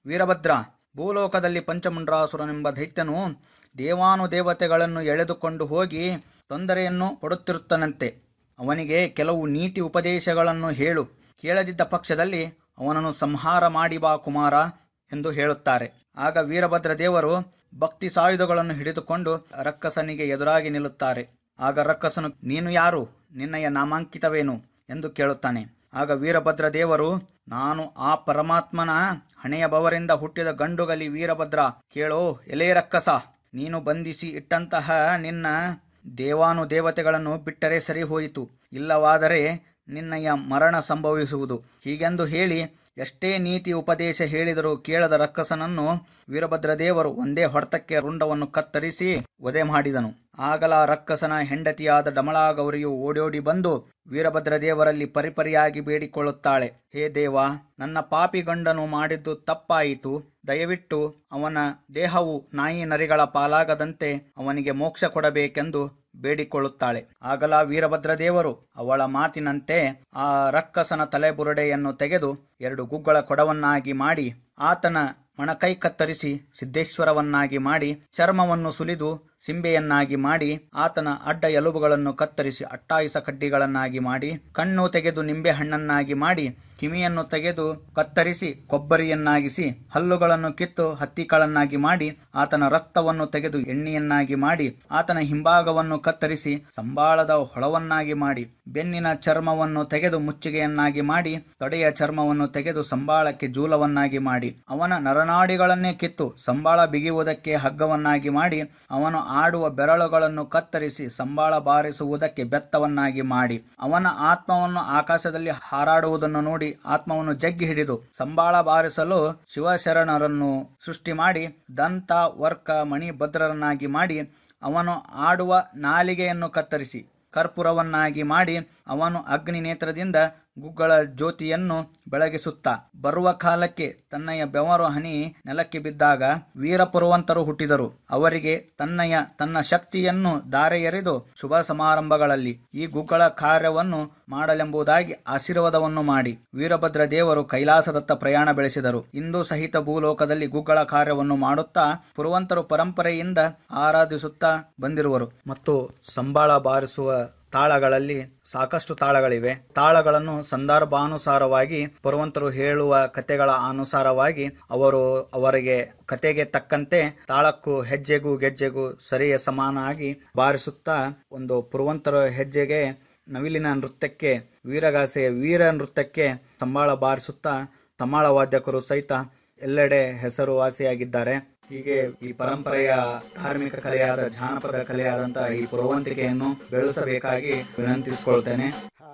ವೀರಭದ್ರ ಭೂಲೋಕದಲ್ಲಿ ಪಂಚಮುಂಡ್ರಾಸುರನೆಂಬ ದೈತ್ಯನು ದೇವಾನುದೇವತೆಗಳನ್ನು ಎಳೆದುಕೊಂಡು ಹೋಗಿ ತೊಂದರೆಯನ್ನು ಕೊಡುತ್ತಿರುತ್ತಾನಂತೆ ಅವನಿಗೆ ಕೆಲವು ನೀತಿ ಉಪದೇಶಗಳನ್ನು ಹೇಳು ಕೇಳದಿದ್ದ ಪಕ್ಷದಲ್ಲಿ ಅವನನ್ನು ಸಂಹಾರ ಮಾಡಿ ಬಾ ಕುಮಾರ ಎಂದು ಹೇಳುತ್ತಾರೆ ಆಗ ವೀರಭದ್ರ ದೇವರು ಭಕ್ತಿ ಸಾಯುಧಗಳನ್ನು ಹಿಡಿದುಕೊಂಡು ರಕ್ಕಸನಿಗೆ ಎದುರಾಗಿ ನಿಲ್ಲುತ್ತಾರೆ ಆಗ ರಕ್ಕಸನು ನೀನು ಯಾರು ನಿನ್ನಯ ನಾಮಾಂಕಿತವೇನು ಎಂದು ಕೇಳುತ್ತಾನೆ ಆಗ ವೀರಭದ್ರ ದೇವರು ನಾನು ಆ ಪರಮಾತ್ಮನ ಹಣೆಯ ಬವರಿಂದ ಹುಟ್ಟಿದ ಗಂಡುಗಲಿ ವೀರಭದ್ರ ಕೇಳೋ ಎಲೆ ರಕ್ಕಸ ನೀನು ಬಂಧಿಸಿ ಇಟ್ಟಂತಹ ನಿನ್ನ ದೇವಾನುದೇವತೆಗಳನ್ನು ಬಿಟ್ಟರೆ ಸರಿ ಹೋಯಿತು ಇಲ್ಲವಾದರೆ ನಿನ್ನಯ ಮರಣ ಸಂಭವಿಸುವುದು ಹೀಗೆಂದು ಹೇಳಿ ಎಷ್ಟೇ ನೀತಿ ಉಪದೇಶ ಹೇಳಿದರೂ ಕೇಳದ ರಕ್ಕಸನನ್ನು ವೀರಭದ್ರದೇವರು ಒಂದೇ ಹೊಡೆತಕ್ಕೆ ರುಂಡವನ್ನು ಕತ್ತರಿಸಿ ವಧೆ ಮಾಡಿದನು ಆಗಲ ರಕ್ಕಸನ ಹೆಂಡತಿಯಾದ ಡಮಳಾಗೌರಿಯು ಓಡೋಡಿ ಬಂದು ವೀರಭದ್ರದೇವರಲ್ಲಿ ಪರಿಪರಿಯಾಗಿ ಬೇಡಿಕೊಳ್ಳುತ್ತಾಳೆ ಹೇ ದೇವ ನನ್ನ ಪಾಪಿ ಗಂಡನು ಮಾಡಿದ್ದು ತಪ್ಪಾಯಿತು ದಯವಿಟ್ಟು ಅವನ ದೇಹವು ನಾಯಿ ನರಿಗಳ ಪಾಲಾಗದಂತೆ ಅವನಿಗೆ ಮೋಕ್ಷ ಕೊಡಬೇಕೆಂದು ಬೇಡಿಕೊಳ್ಳುತ್ತಾಳೆ ಆಗಲ ವೀರಭದ್ರದೇವರು ಅವಳ ಮಾತಿನಂತೆ ಆ ರಕ್ಕಸನ ತಲೆಬುರುಡೆಯನ್ನು ತೆಗೆದು ಎರಡು ಗುಗ್ಗಳ ಕೊಡವನ್ನಾಗಿ ಮಾಡಿ ಆತನ ಮೊಣಕೈ ಕತ್ತರಿಸಿ ಸಿದ್ದೇಶ್ವರವನ್ನಾಗಿ ಮಾಡಿ ಚರ್ಮವನ್ನು ಸುಲಿದು ಸಿಂಬೆಯನ್ನಾಗಿ ಮಾಡಿ ಆತನ ಅಡ್ಡ ಎಲುಬುಗಳನ್ನು ಕತ್ತರಿಸಿ ಅಟ್ಟಾಯಿಸ ಕಡ್ಡಿಗಳನ್ನಾಗಿ ಮಾಡಿ ಕಣ್ಣು ತೆಗೆದು ನಿಂಬೆ ಹಣ್ಣನ್ನಾಗಿ ಮಾಡಿ ಕಿವಿಯನ್ನು ತೆಗೆದು ಕತ್ತರಿಸಿ ಕೊಬ್ಬರಿಯನ್ನಾಗಿಸಿ ಹಲ್ಲುಗಳನ್ನು ಕಿತ್ತು ಹತ್ತಿಕಾಳನ್ನಾಗಿ ಮಾಡಿ ಆತನ ರಕ್ತವನ್ನು ತೆಗೆದು ಎಣ್ಣೆಯನ್ನಾಗಿ ಮಾಡಿ ಆತನ ಹಿಂಭಾಗವನ್ನು ಕತ್ತರಿಸಿ ಸಂಬಾಳದ ಹೊಳವನ್ನಾಗಿ ಮಾಡಿ ಬೆನ್ನಿನ ಚರ್ಮವನ್ನು ತೆಗೆದು ಮುಚ್ಚಿಗೆಯನ್ನಾಗಿ ಮಾಡಿ ತೊಡೆಯ ಚರ್ಮವನ್ನು ತೆಗೆದು ಸಂಬಾಳಕ್ಕೆ ಜೂಲವನ್ನಾಗಿ ಮಾಡಿ ಅವನ ನರನಾಡಿಗಳನ್ನೇ ಕಿತ್ತು ಸಂಬಾಳ ಬಿಗಿಯುವುದಕ್ಕೆ ಹಗ್ಗವನ್ನಾಗಿ ಮಾಡಿ ಅವನು ಆಡುವ ಬೆರಳುಗಳನ್ನು ಕತ್ತರಿಸಿ ಸಂಬಾಳ ಬಾರಿಸುವುದಕ್ಕೆ ಬೆತ್ತವನ್ನಾಗಿ ಮಾಡಿ ಅವನ ಆತ್ಮವನ್ನು ಆಕಾಶದಲ್ಲಿ ಹಾರಾಡುವುದನ್ನು ನೋಡಿ ಆತ್ಮವನ್ನು ಜಗ್ಗಿ ಹಿಡಿದು ಸಂಬಾಳ ಬಾರಿಸಲು ಶಿವಶರಣರನ್ನು ಸೃಷ್ಟಿ ಮಾಡಿ ದಂತ ವರ್ಕ ಮಣಿಭದ್ರರನ್ನಾಗಿ ಮಾಡಿ ಅವನು ಆಡುವ ನಾಲಿಗೆಯನ್ನು ಕತ್ತರಿಸಿ ಕರ್ಪೂರವನ್ನಾಗಿ ಮಾಡಿ ಅವನು ಅಗ್ನಿ ನೇತ್ರದಿಂದ ಗುಗ್ಗಳ ಜ್ಯೋತಿಯನ್ನು ಬೆಳಗಿಸುತ್ತಾ ಬರುವ ಕಾಲಕ್ಕೆ ತನ್ನಯ ಬೆವರು ಹನಿ ನೆಲಕ್ಕೆ ಬಿದ್ದಾಗ ವೀರಪುರವಂತರು ಹುಟ್ಟಿದರು ಅವರಿಗೆ ತನ್ನಯ ತನ್ನ ಶಕ್ತಿಯನ್ನು ದಾರೆ ಎರೆದು ಶುಭ ಸಮಾರಂಭಗಳಲ್ಲಿ ಈ ಗುಗ್ಗಳ ಕಾರ್ಯವನ್ನು ಮಾಡಲೆಂಬುದಾಗಿ ಆಶೀರ್ವಾದವನ್ನು ಮಾಡಿ ವೀರಭದ್ರ ದೇವರು ಕೈಲಾಸದತ್ತ ಪ್ರಯಾಣ ಬೆಳೆಸಿದರು ಇಂದು ಸಹಿತ ಭೂಲೋಕದಲ್ಲಿ ಗುಗ್ಗಳ ಕಾರ್ಯವನ್ನು ಮಾಡುತ್ತಾ ಪುರವಂತರು ಪರಂಪರೆಯಿಂದ ಆರಾಧಿಸುತ್ತಾ ಬಂದಿರುವರು ಮತ್ತು ಸಂಬಾಳ ಬಾರಿಸುವ ತಾಳಗಳಲ್ಲಿ ಸಾಕಷ್ಟು ತಾಳಗಳಿವೆ ತಾಳಗಳನ್ನು ಸಂದರ್ಭಾನುಸಾರವಾಗಿ ಪುರವಂತರು ಹೇಳುವ ಕತೆಗಳ ಅನುಸಾರವಾಗಿ ಅವರು ಅವರಿಗೆ ಕತೆಗೆ ತಕ್ಕಂತೆ ತಾಳಕ್ಕೂ ಹೆಜ್ಜೆಗೂ ಗೆಜ್ಜೆಗೂ ಸರಿಯ ಸಮಾನಾಗಿ ಬಾರಿಸುತ್ತಾ ಒಂದು ಪುರವಂತರ ಹೆಜ್ಜೆಗೆ ನವಿಲಿನ ನೃತ್ಯಕ್ಕೆ ವೀರಗಾಸೆಯ ವೀರ ನೃತ್ಯಕ್ಕೆ ಸಂಬಾಳ ಬಾರಿಸುತ್ತಾ ಸಮಾಳ ವಾದ್ಯಕರು ಸಹಿತ ಎಲ್ಲೆಡೆ ಹೆಸರುವಾಸಿಯಾಗಿದ್ದಾರೆ ಹೀಗೆ ಈ ಪರಂಪರೆಯ ಧಾರ್ಮಿಕ ಕಲೆಯಾದ ಜಾನಪದ ಕಲೆಯಾದಂತಹ ಈ ಪುರವಂತಿಕೆಯನ್ನು ಬೆಳೆಸಬೇಕಾಗಿ ವಿನಂತಿಸಿಕೊಳ್ತೇನೆ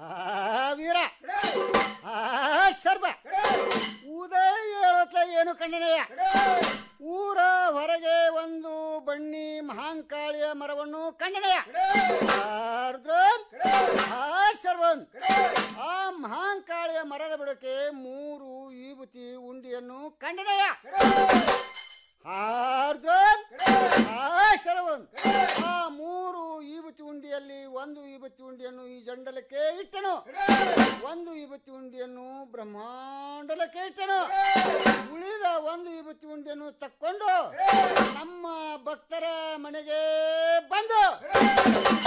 ಆ ವೀರ ಆ ಸರ್ವ ಉದಯ ಹೇಳತ್ಲ ಏನು ಕಣ್ಣನೆಯ ಊರ ಹೊರಗೆ ಒಂದು ಬಣ್ಣಿ ಮಹಾಂಕಾಳಿಯ ಮರವನ್ನು ಕಂಡನೆಯ ಅರ್ಜುನ್, ಆ ಸರ್ವನ್ ಆ ಮಹಾಂಕಾಳಿಯ ಮರದ ಬುಡಕ್ಕೆ ಮೂರು ಈಬುತಿ ಉಂಡಿಯನ್ನು ಕಂಡನೆಯ ಅರ್ಜುನ್, ಆ ಶರವನ್ ಆ ಮೂರು ಈಬುತಿ ಉಂಡಿಯಲ್ಲಿ ಒಂದು ಈಬುತಿ ಉಂಡಿಯನ್ನು ಈ ಜಂಡಲಕ್ಕೆ ಇಟ್ಟನು ಒಂದು ಈಬುತಿ ಉಂಡಿಯನ್ನು ಬ್ರಹ್ಮಾಂಡಲಕ್ಕೆ ಇಟ್ಟನು ಉಳಿದ ಒಂದು ಈಬುತಿ ಉಂಡಿಯನ್ನು ತಕ್ಕೊಂಡು ನಮ್ಮ ಭಕ್ತರ ಮನೆಗೆ ಬಂದು